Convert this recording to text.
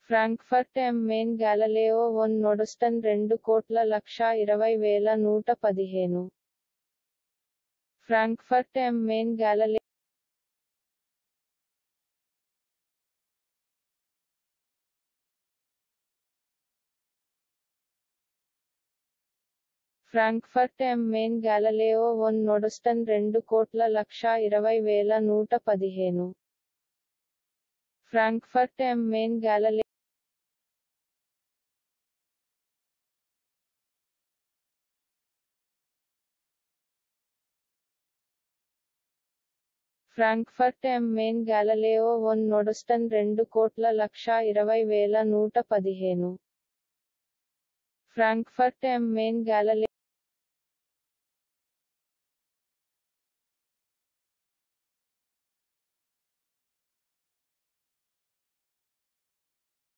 Frankfurt am Main గ్యాలలేయో వన్ నొడస్టన్ రెండు కోట్ల లక్ష ఇరవై వేల నూట పదిహేను ఫ్రాంక్ఫర్ట్ ఎం మెయిన్ గ్యాలలే ఫ్రాంక్ఫర్ట్ ఎం మెయిన్ గ్యాలలేయో వన్ నొడస్టన్ రెండు కోట్ల లక్ష ఇరవై వేల నూట పదిహేను ఫ్రాంక్ఫర్ట్ ఎం మెయిన్ గ్యాలలే ఫ్రాంక్ఫర్ట్ ఎం మెయిన్ గ్యాలలేయో వన్ నొడస్టన్ రెండు కోట్ల లక్ష ఇరవై వేల నూట పదిహేను ఫ్రాంక్ఫర్ట్ ఎం మెయిన్ గ్యాలలే